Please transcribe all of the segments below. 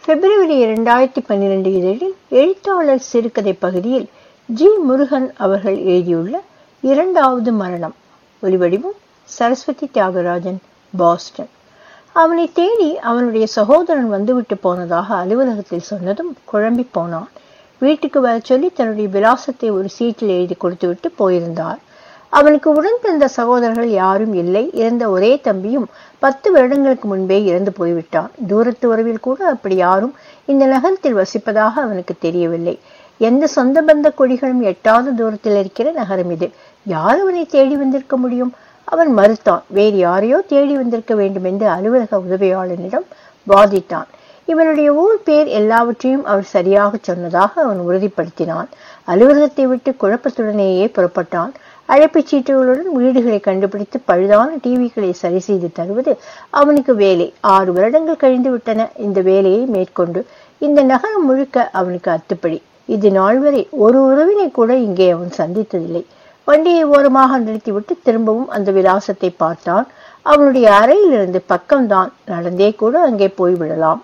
பிப்ரவரி இரண்டாயிரத்தி பன்னிரண்டு இதழில் எழுத்தாளர் சிறுகதை பகுதியில் ஜி முருகன் அவர்கள் எழுதியுள்ள இரண்டாவது மரணம் ஒலிவடிவம் சரஸ்வதி தியாகராஜன் பாஸ்டன் அவனை தேடி அவனுடைய சகோதரன் வந்துவிட்டு போனதாக அலுவலகத்தில் சொன்னதும் குழம்பி போனான் வீட்டுக்கு வர சொல்லி தன்னுடைய விலாசத்தை ஒரு சீட்டில் எழுதி கொடுத்துவிட்டு போயிருந்தார் அவனுக்கு உடன் பிறந்த சகோதரர்கள் யாரும் இல்லை இறந்த ஒரே தம்பியும் பத்து வருடங்களுக்கு முன்பே இறந்து போய்விட்டான் தூரத்து உறவில் கூட அப்படி யாரும் இந்த நகரத்தில் வசிப்பதாக அவனுக்கு தெரியவில்லை எந்த சொந்த பந்த கொடிகளும் எட்டாத தூரத்தில் இருக்கிற நகரம் இது யார் அவனை தேடி வந்திருக்க முடியும் அவன் மறுத்தான் வேறு யாரையோ தேடி வந்திருக்க வேண்டும் என்று அலுவலக உதவியாளனிடம் வாதித்தான் இவனுடைய ஊர் பேர் எல்லாவற்றையும் அவர் சரியாக சொன்னதாக அவன் உறுதிப்படுத்தினான் அலுவலகத்தை விட்டு குழப்பத்துடனேயே புறப்பட்டான் அழைப்புச் சீட்டுகளுடன் வீடுகளை கண்டுபிடித்து பழுதான டிவிகளை சரி செய்து தருவது அவனுக்கு வேலை ஆறு வருடங்கள் கழிந்து விட்டன இந்த வேலையை மேற்கொண்டு இந்த நகரம் முழுக்க அவனுக்கு அத்துப்படி இது நாள் வரை ஒரு உறவினை கூட இங்கே அவன் சந்தித்ததில்லை வண்டியை ஓரமாக நிறுத்திவிட்டு திரும்பவும் அந்த விலாசத்தை பார்த்தான் அவனுடைய அறையிலிருந்து பக்கம்தான் நடந்தே கூட அங்கே போய்விடலாம்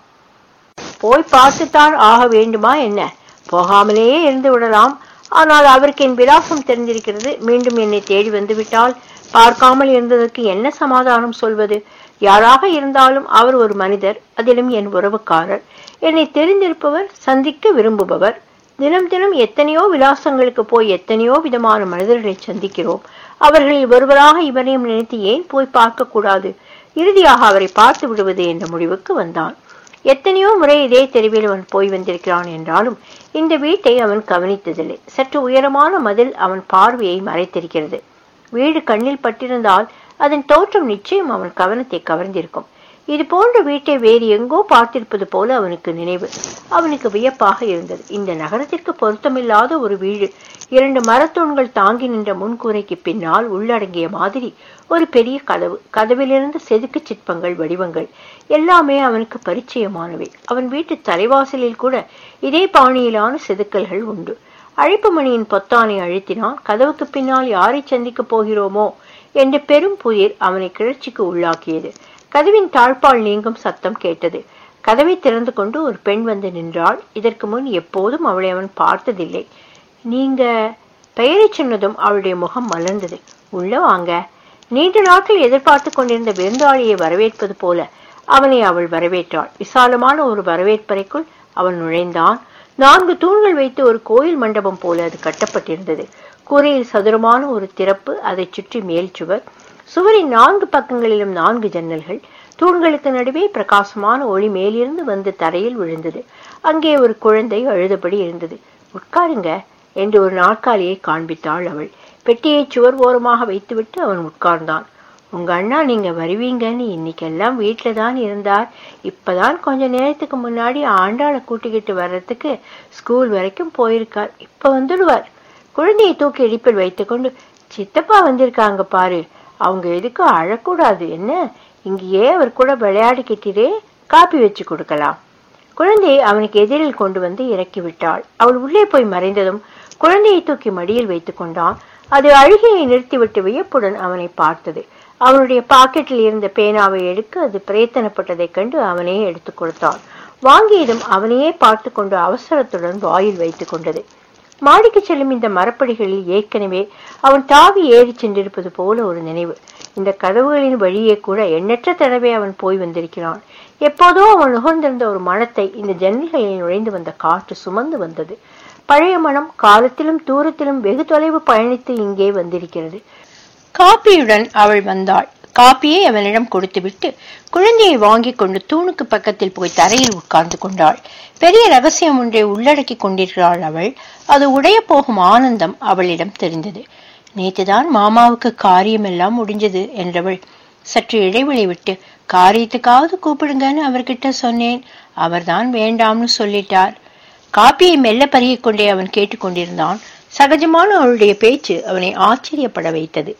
போய் பார்த்துத்தான் ஆக வேண்டுமா என்ன போகாமலேயே இருந்து விடலாம் ஆனால் அவருக்கு என் விலாசம் தெரிந்திருக்கிறது மீண்டும் என்னை தேடி வந்து விட்டால் பார்க்காமல் இருந்ததற்கு என்ன சமாதானம் சொல்வது யாராக இருந்தாலும் அவர் ஒரு மனிதர் அதிலும் என் உறவுக்காரர் என்னை தெரிந்திருப்பவர் சந்திக்க விரும்புபவர் தினம் தினம் எத்தனையோ விலாசங்களுக்கு போய் எத்தனையோ விதமான மனிதர்களை சந்திக்கிறோம் அவர்களில் ஒருவராக இவரையும் நினைத்து ஏன் போய் பார்க்க கூடாது இறுதியாக அவரை பார்த்து விடுவது என்ற முடிவுக்கு வந்தான் எத்தனையோ முறை இதே தெருவில் அவன் போய் வந்திருக்கிறான் என்றாலும் இந்த வீட்டை அவன் கவனித்ததில்லை சற்று உயரமான மதில் அவன் பார்வையை மறைத்திருக்கிறது வீடு கண்ணில் பட்டிருந்தால் அதன் தோற்றம் நிச்சயம் அவன் கவனத்தை கவர்ந்திருக்கும் இது போன்ற வீட்டை வேறு எங்கோ பார்த்திருப்பது போல அவனுக்கு நினைவு அவனுக்கு வியப்பாக இருந்தது இந்த நகரத்திற்கு பொருத்தமில்லாத ஒரு வீடு இரண்டு மரத்தூண்கள் தாங்கி நின்ற முன்கூரைக்கு பின்னால் உள்ளடங்கிய மாதிரி ஒரு பெரிய கதவு கதவிலிருந்து செதுக்கு சிற்பங்கள் வடிவங்கள் எல்லாமே அவனுக்கு பரிச்சயமானவை அவன் வீட்டு தலைவாசலில் கூட இதே பாணியிலான செதுக்கல்கள் உண்டு அழைப்பு மணியின் பொத்தானை அழுத்தினான் கதவுக்கு பின்னால் யாரை சந்திக்கப் போகிறோமோ என்ற பெரும் புதிர் அவனை கிளர்ச்சிக்கு உள்ளாக்கியது கதவின் தாழ்பால் நீங்கும் சத்தம் கேட்டது கதவை திறந்து கொண்டு ஒரு பெண் வந்து நின்றாள் இதற்கு முன் எப்போதும் அவளை அவன் பார்த்ததில்லை நீங்க பெயரை சொன்னதும் அவளுடைய முகம் மலர்ந்தது உள்ள வாங்க நீண்ட நாட்கள் எதிர்பார்த்து கொண்டிருந்த விருந்தாளியை வரவேற்பது போல அவனை அவள் வரவேற்றாள் விசாலமான ஒரு வரவேற்பறைக்குள் அவன் நுழைந்தான் நான்கு தூண்கள் வைத்து ஒரு கோயில் மண்டபம் போல அது கட்டப்பட்டிருந்தது கூரையில் சதுரமான ஒரு திறப்பு அதை சுற்றி மேல் சுவர் சுவரின் நான்கு பக்கங்களிலும் நான்கு ஜன்னல்கள் தூண்களுக்கு நடுவே பிரகாசமான ஒளி மேலிருந்து வந்து தரையில் விழுந்தது அங்கே ஒரு குழந்தை அழுதபடி இருந்தது உட்காருங்க என்று ஒரு நாற்காலியை காண்பித்தாள் அவள் பெட்டியை சுவர் ஓரமாக வைத்துவிட்டு அவன் உட்கார்ந்தான் உங்க அண்ணா நீங்க வருவீங்கன்னு இன்னைக்கெல்லாம் வீட்டில தான் இருந்தார் இப்பதான் கொஞ்ச நேரத்துக்கு முன்னாடி ஆண்டாளை கூட்டிக்கிட்டு வர்றதுக்கு ஸ்கூல் வரைக்கும் போயிருக்கார் இப்ப வந்துடுவார் குழந்தையை தூக்கி இடிப்பில் வைத்துக்கொண்டு சித்தப்பா வந்திருக்காங்க பாரு அவங்க எதுக்கும் அழக்கூடாது என்ன இங்கேயே அவர் கூட விளையாடிக்கிட்டே காப்பி வச்சு கொடுக்கலாம் குழந்தையை அவனுக்கு எதிரில் கொண்டு வந்து இறக்கி விட்டாள் அவள் உள்ளே போய் மறைந்ததும் குழந்தையை தூக்கி மடியில் வைத்துக் கொண்டான் அது அழுகையை நிறுத்திவிட்டு வியப்புடன் அவனை பார்த்தது அவனுடைய பாக்கெட்டில் இருந்த பேனாவை எடுக்க அது பிரயத்தனப்பட்டதைக் கண்டு அவனே எடுத்துக் கொடுத்தான் வாங்கியதும் அவனையே பார்த்து கொண்டு அவசரத்துடன் வாயில் வைத்துக் கொண்டது மாடிக்கு செல்லும் இந்த மரப்படிகளில் ஏற்கனவே அவன் தாவி ஏறி சென்றிருப்பது போல ஒரு நினைவு இந்த கதவுகளின் வழியே கூட எண்ணற்ற தடவை அவன் போய் வந்திருக்கிறான் எப்போதோ அவன் நுகர்ந்திருந்த ஒரு மனத்தை இந்த ஜன்னல்களில் நுழைந்து வந்த காற்று சுமந்து வந்தது பழைய மனம் காலத்திலும் தூரத்திலும் வெகு தொலைவு பயணித்து இங்கே வந்திருக்கிறது காப்பியுடன் அவள் வந்தாள் காப்பியை அவனிடம் கொடுத்துவிட்டு குழந்தையை வாங்கி கொண்டு தூணுக்கு பக்கத்தில் போய் தரையில் உட்கார்ந்து கொண்டாள் பெரிய ரகசியம் ஒன்றை உள்ளடக்கி கொண்டிருக்கிறாள் அவள் அது உடைய போகும் ஆனந்தம் அவளிடம் தெரிந்தது நேத்துதான் மாமாவுக்கு காரியம் எல்லாம் முடிஞ்சது என்றவள் சற்று இடைவெளி விட்டு காரியத்துக்காவது கூப்பிடுங்கன்னு அவர்கிட்ட சொன்னேன் அவர்தான் வேண்டாம்னு சொல்லிட்டார் காப்பியை மெல்ல பருகிக் கொண்டே அவன் கேட்டுக்கொண்டிருந்தான் சகஜமான அவளுடைய பேச்சு அவனை ஆச்சரியப்பட வைத்தது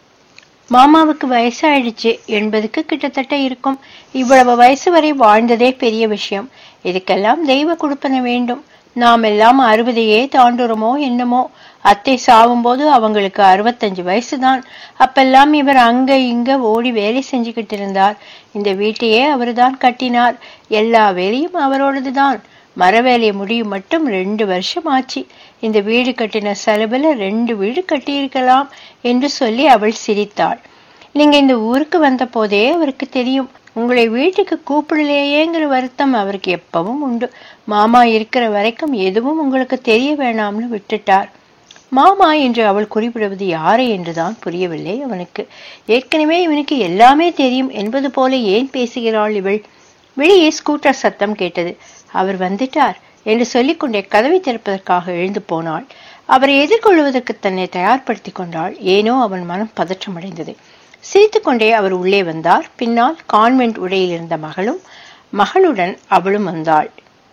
மாமாவுக்கு வயசாயிடுச்சு எண்பதுக்கு கிட்டத்தட்ட இருக்கும் இவ்வளவு வயசு வரை வாழ்ந்ததே பெரிய விஷயம் இதுக்கெல்லாம் தெய்வ கொடுப்பன வேண்டும் நாம் எல்லாம் அறுபதையே தாண்டுறோமோ என்னமோ அத்தை சாவும்போது அவங்களுக்கு அறுபத்தஞ்சு வயசுதான் அப்பெல்லாம் இவர் அங்க இங்க ஓடி வேலை செஞ்சுக்கிட்டு இருந்தார் இந்த வீட்டையே அவர்தான் கட்டினார் எல்லா வேலையும் அவரோடதுதான் மரவேலை முடியும் மட்டும் ரெண்டு வருஷம் ஆச்சு இந்த வீடு கட்டின செலவுல ரெண்டு வீடு கட்டியிருக்கலாம் என்று சொல்லி அவள் சிரித்தாள் நீங்க இந்த ஊருக்கு வந்த போதே அவருக்கு தெரியும் உங்களை வீட்டுக்கு கூப்பிடலையேங்கிற வருத்தம் அவருக்கு எப்பவும் உண்டு மாமா இருக்கிற வரைக்கும் எதுவும் உங்களுக்கு தெரிய வேணாம்னு விட்டுட்டார் மாமா என்று அவள் குறிப்பிடுவது யாரை என்றுதான் புரியவில்லை அவனுக்கு ஏற்கனவே இவனுக்கு எல்லாமே தெரியும் என்பது போல ஏன் பேசுகிறாள் இவள் வெளியே ஸ்கூட்டர் சத்தம் கேட்டது அவர் வந்துட்டார் என்று சொல்லிக்கொண்டே கதவை திறப்பதற்காக எழுந்து போனாள் அவரை எதிர்கொள்வதற்கு தன்னை தயார்படுத்திக் கொண்டாள் ஏனோ அவன் மனம் பதற்றமடைந்தது சிரித்துக்கொண்டே அவர் உள்ளே வந்தார் பின்னால் கான்வென்ட் உடையில் இருந்த மகளும் மகளுடன் அவளும் வந்தாள்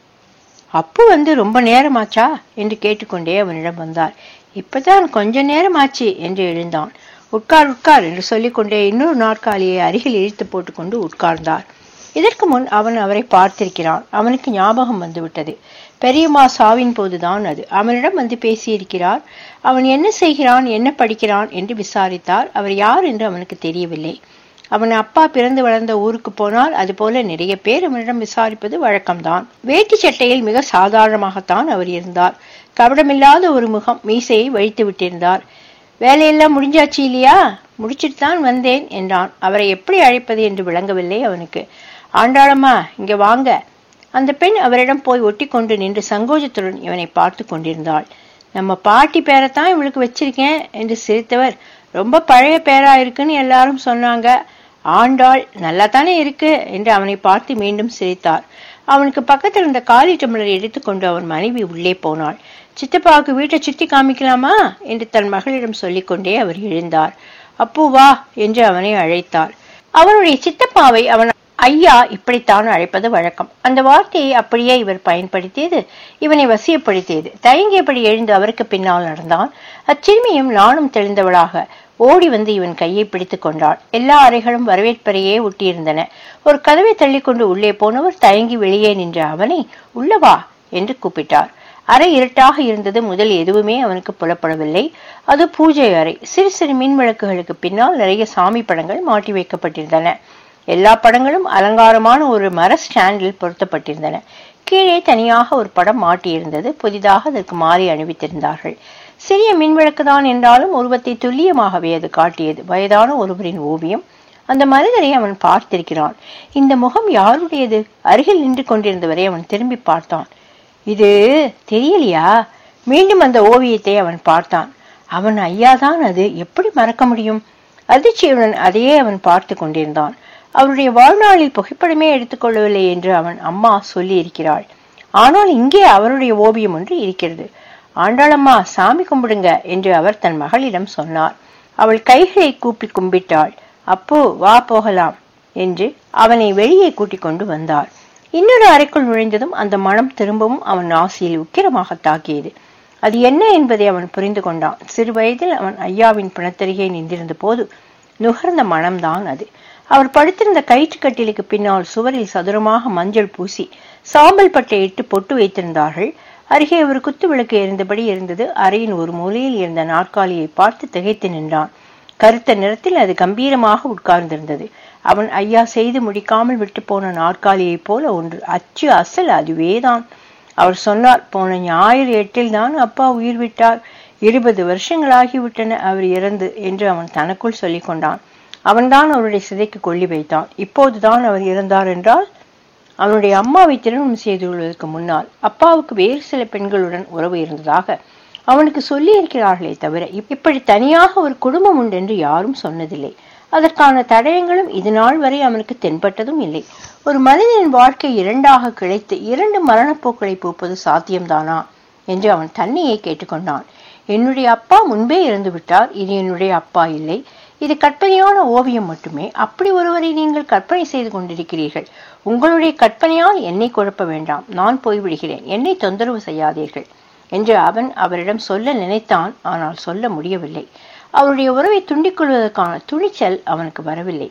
அப்பு வந்து ரொம்ப நேரமாச்சா என்று கேட்டுக்கொண்டே அவனிடம் வந்தார் இப்பதான் கொஞ்ச நேரமாச்சு என்று எழுந்தான் உட்கார் உட்கார் என்று சொல்லிக்கொண்டே இன்னொரு நாற்காலியை அருகில் இழுத்து போட்டுக்கொண்டு உட்கார்ந்தார் இதற்கு முன் அவன் அவரை பார்த்திருக்கிறான் அவனுக்கு ஞாபகம் வந்துவிட்டது பெரியம்மா சாவின் போதுதான் அது அவனிடம் வந்து பேசியிருக்கிறார் அவன் என்ன செய்கிறான் என்ன படிக்கிறான் என்று விசாரித்தார் அவர் யார் என்று அவனுக்கு தெரியவில்லை அவன் அப்பா பிறந்து வளர்ந்த ஊருக்கு போனால் அதுபோல நிறைய பேர் அவனிடம் விசாரிப்பது வழக்கம்தான் வேட்டி சட்டையில் மிக சாதாரணமாகத்தான் அவர் இருந்தார் கபடமில்லாத ஒரு முகம் மீசையை வழித்து விட்டிருந்தார் வேலையெல்லாம் முடிஞ்சாச்சு இல்லையா முடிச்சிட்டு தான் வந்தேன் என்றான் அவரை எப்படி அழைப்பது என்று விளங்கவில்லை அவனுக்கு ஆண்டாளம்மா இங்க வாங்க அந்த பெண் அவரிடம் போய் ஒட்டி கொண்டு நின்று சங்கோஜத்துடன் இவனை பார்த்து கொண்டிருந்தாள் நம்ம பாட்டி பேரைத்தான் இவளுக்கு வச்சிருக்கேன் என்று சிரித்தவர் ரொம்ப பழைய பேரா இருக்குன்னு எல்லாரும் சொன்னாங்க ஆண்டாள் நல்லா தானே இருக்கு என்று அவனை பார்த்து மீண்டும் சிரித்தார் அவனுக்கு பக்கத்தில் இருந்த காலி டம்ளரை எடுத்துக்கொண்டு அவன் மனைவி உள்ளே போனாள் சித்தப்பாவுக்கு வீட்டை சுத்தி காமிக்கலாமா என்று தன் மகளிடம் சொல்லிக்கொண்டே அவர் எழுந்தார் அப்பு வா என்று அவனை அழைத்தார் அவனுடைய சித்தப்பாவை அவன் ஐயா இப்படித்தான் அழைப்பது வழக்கம் அந்த வார்த்தையை அப்படியே இவர் பயன்படுத்தியது இவனை வசியப்படுத்தியது தயங்கியபடி எழுந்து அவருக்கு பின்னால் நடந்தான் அச்சிறுமியும் நானும் தெளிந்தவளாக ஓடி வந்து இவன் கையை பிடித்துக் கொண்டாள் எல்லா அறைகளும் வரவேற்பறையே ஒட்டியிருந்தன ஒரு கதவை தள்ளிக்கொண்டு உள்ளே போனவர் தயங்கி வெளியே நின்ற அவனை உள்ளவா என்று கூப்பிட்டார் அறை இருட்டாக இருந்தது முதல் எதுவுமே அவனுக்கு புலப்படவில்லை அது பூஜை அறை சிறு சிறு மின் விளக்குகளுக்கு பின்னால் நிறைய சாமி படங்கள் மாட்டி வைக்கப்பட்டிருந்தன எல்லா படங்களும் அலங்காரமான ஒரு மர ஸ்டாண்டில் பொருத்தப்பட்டிருந்தன கீழே தனியாக ஒரு படம் மாட்டியிருந்தது புதிதாக அதற்கு மாறி அணிவித்திருந்தார்கள் சிறிய மின்விளக்குதான் என்றாலும் உருவத்தை துல்லியமாகவே அது காட்டியது வயதான ஒருவரின் ஓவியம் அந்த மனிதரை அவன் பார்த்திருக்கிறான் இந்த முகம் யாருடையது அருகில் நின்று கொண்டிருந்தவரை அவன் திரும்பி பார்த்தான் இது தெரியலையா மீண்டும் அந்த ஓவியத்தை அவன் பார்த்தான் அவன் ஐயாதான் அது எப்படி மறக்க முடியும் அதிர்ச்சியுடன் அதையே அவன் பார்த்து கொண்டிருந்தான் அவருடைய வாழ்நாளில் புகைப்படமே எடுத்துக்கொள்ளவில்லை என்று அவன் அம்மா சொல்லி இருக்கிறாள் ஆனால் இங்கே அவருடைய ஓவியம் ஒன்று இருக்கிறது ஆண்டாளம்மா சாமி கும்பிடுங்க என்று அவர் தன் மகளிடம் சொன்னார் அவள் கைகளை கூப்பி கும்பிட்டாள் அப்போ வா போகலாம் என்று அவனை வெளியே கூட்டிக் கொண்டு வந்தார் இன்னொரு அறைக்குள் நுழைந்ததும் அந்த மனம் திரும்பவும் அவன் நாசியில் உக்கிரமாக தாக்கியது அது என்ன என்பதை அவன் புரிந்து கொண்டான் சிறு வயதில் அவன் ஐயாவின் பிணத்தருகே நின்றிருந்த போது நுகர்ந்த மனம்தான் அது அவர் படுத்திருந்த கயிற்று கட்டிலுக்கு பின்னால் சுவரில் சதுரமாக மஞ்சள் பூசி சாம்பல் பட்டை இட்டு பொட்டு வைத்திருந்தார்கள் அருகே ஒரு குத்து விளக்கு எரிந்தபடி இருந்தது அறையின் ஒரு மூலையில் இருந்த நாற்காலியை பார்த்து திகைத்து நின்றான் கருத்த நிறத்தில் அது கம்பீரமாக உட்கார்ந்திருந்தது அவன் ஐயா செய்து முடிக்காமல் விட்டு போன நாற்காலியைப் போல ஒன்று அச்சு அசல் அதுவேதான் அவர் சொன்னார் போன ஞாயிறு எட்டில் தான் அப்பா உயிர் விட்டார் இருபது வருஷங்களாகிவிட்டன அவர் இறந்து என்று அவன் தனக்குள் சொல்லிக் கொண்டான் அவன்தான் அவருடைய சிதைக்கு கொள்ளி வைத்தான் இப்போதுதான் அவர் இறந்தார் என்றால் அவனுடைய அம்மாவை திருமணம் செய்து கொள்வதற்கு முன்னால் அப்பாவுக்கு வேறு சில பெண்களுடன் உறவு இருந்ததாக அவனுக்கு சொல்லி இருக்கிறார்களே தவிர இப்படி தனியாக ஒரு குடும்பம் உண்டு என்று யாரும் சொன்னதில்லை அதற்கான தடயங்களும் இது நாள் வரை அவனுக்கு தென்பட்டதும் இல்லை ஒரு மனிதனின் வாழ்க்கை இரண்டாக கிளைத்து இரண்டு மரணப்போக்களை பூப்பது சாத்தியம்தானா என்று அவன் தன்னையே கேட்டுக்கொண்டான் என்னுடைய அப்பா முன்பே இறந்து விட்டார் இது என்னுடைய அப்பா இல்லை இது கற்பனையான ஓவியம் மட்டுமே அப்படி ஒருவரை நீங்கள் கற்பனை செய்து கொண்டிருக்கிறீர்கள் உங்களுடைய கற்பனையால் என்னை குழப்ப வேண்டாம் நான் போய்விடுகிறேன் என்னை தொந்தரவு செய்யாதீர்கள் என்று அவன் அவரிடம் சொல்ல நினைத்தான் ஆனால் சொல்ல முடியவில்லை அவருடைய உறவை துண்டிக் கொள்வதற்கான துணிச்சல் அவனுக்கு வரவில்லை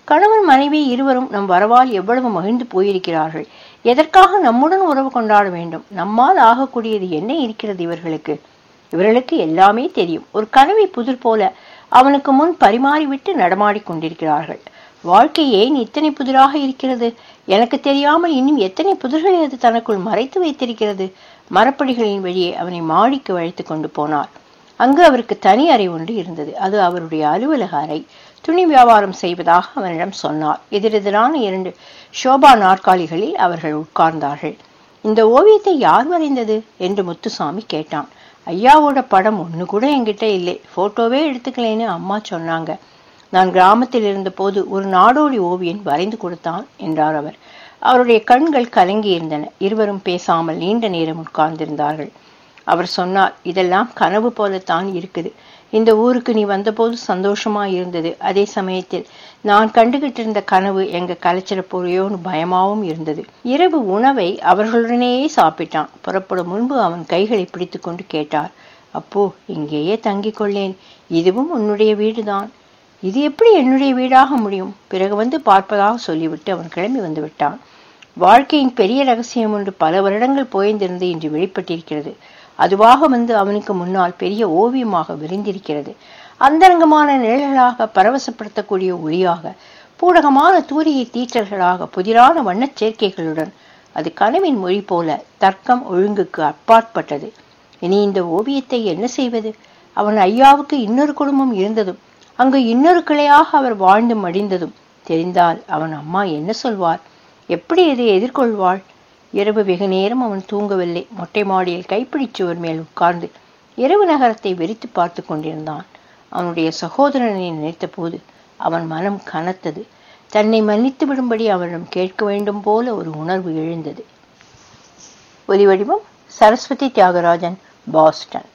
கணவன் மனைவி இருவரும் நம் வரவால் எவ்வளவு மகிழ்ந்து போயிருக்கிறார்கள் எதற்காக நம்முடன் உறவு கொண்டாட வேண்டும் நம்மால் ஆகக்கூடியது என்ன இருக்கிறது இவர்களுக்கு இவர்களுக்கு எல்லாமே தெரியும் ஒரு கனவை புதிர் போல அவனுக்கு முன் பரிமாறிவிட்டு நடமாடிக் கொண்டிருக்கிறார்கள் வாழ்க்கை ஏன் இத்தனை புதிராக இருக்கிறது எனக்கு தெரியாமல் இன்னும் எத்தனை புதிர்களை அது தனக்குள் மறைத்து வைத்திருக்கிறது மரப்படிகளின் வழியே அவனை மாடிக்கு அழைத்து கொண்டு போனார் அங்கு அவருக்கு தனி அறை ஒன்று இருந்தது அது அவருடைய அலுவலக அறை துணி வியாபாரம் செய்வதாக அவனிடம் சொன்னார் எதிரெதிரான இரண்டு ஷோபா நாற்காலிகளில் அவர்கள் உட்கார்ந்தார்கள் இந்த ஓவியத்தை யார் வரைந்தது என்று முத்துசாமி கேட்டான் ஐயாவோட படம் ஒன்று கூட என்கிட்ட இல்லை போட்டோவே எடுத்துக்கலேன்னு அம்மா சொன்னாங்க நான் கிராமத்தில் இருந்தபோது ஒரு நாடோடி ஓவியன் வரைந்து கொடுத்தான் என்றார் அவர் அவருடைய கண்கள் கலங்கி இருந்தன இருவரும் பேசாமல் நீண்ட நேரம் உட்கார்ந்திருந்தார்கள் அவர் சொன்னார் இதெல்லாம் கனவு போலத்தான் இருக்குது இந்த ஊருக்கு நீ வந்தபோது சந்தோஷமா இருந்தது அதே சமயத்தில் நான் கண்டுகிட்டு இருந்த கனவு எங்க கலைச்சிட போறியோன்னு பயமாவும் இருந்தது இரவு உணவை அவர்களுடனேயே சாப்பிட்டான் புறப்படும் முன்பு அவன் கைகளை பிடித்து கொண்டு கேட்டார் அப்போ இங்கேயே தங்கிக் கொள்ளேன் இதுவும் உன்னுடைய வீடுதான் இது எப்படி என்னுடைய வீடாக முடியும் பிறகு வந்து பார்ப்பதாக சொல்லிவிட்டு அவன் கிளம்பி வந்து விட்டான் வாழ்க்கையின் பெரிய ரகசியம் ஒன்று பல வருடங்கள் போய்ந்திருந்து இன்று வெளிப்பட்டிருக்கிறது அதுவாக வந்து அவனுக்கு முன்னால் பெரிய ஓவியமாக விரிந்திருக்கிறது அந்தரங்கமான நிழல்களாக பரவசப்படுத்தக்கூடிய ஒளியாக பூடகமான தூரிகை தீற்றல்களாக புதிரான வண்ணச் சேர்க்கைகளுடன் அது கனவின் மொழி போல தர்க்கம் ஒழுங்குக்கு அப்பாற்பட்டது இனி இந்த ஓவியத்தை என்ன செய்வது அவன் ஐயாவுக்கு இன்னொரு குடும்பம் இருந்ததும் அங்கு இன்னொரு கிளையாக அவர் வாழ்ந்து மடிந்ததும் தெரிந்தால் அவன் அம்மா என்ன சொல்வார் எப்படி இதை எதிர்கொள்வாள் இரவு வெகு நேரம் அவன் தூங்கவில்லை மொட்டை மாடியில் கைப்பிடிச் சுவர் மேல் உட்கார்ந்து இரவு நகரத்தை வெறித்து பார்த்து கொண்டிருந்தான் அவனுடைய சகோதரனை நினைத்த போது அவன் மனம் கனத்தது தன்னை மன்னித்து விடும்படி அவனிடம் கேட்க வேண்டும் போல ஒரு உணர்வு எழுந்தது ஒலிவடிவம் சரஸ்வதி தியாகராஜன் பாஸ்டன்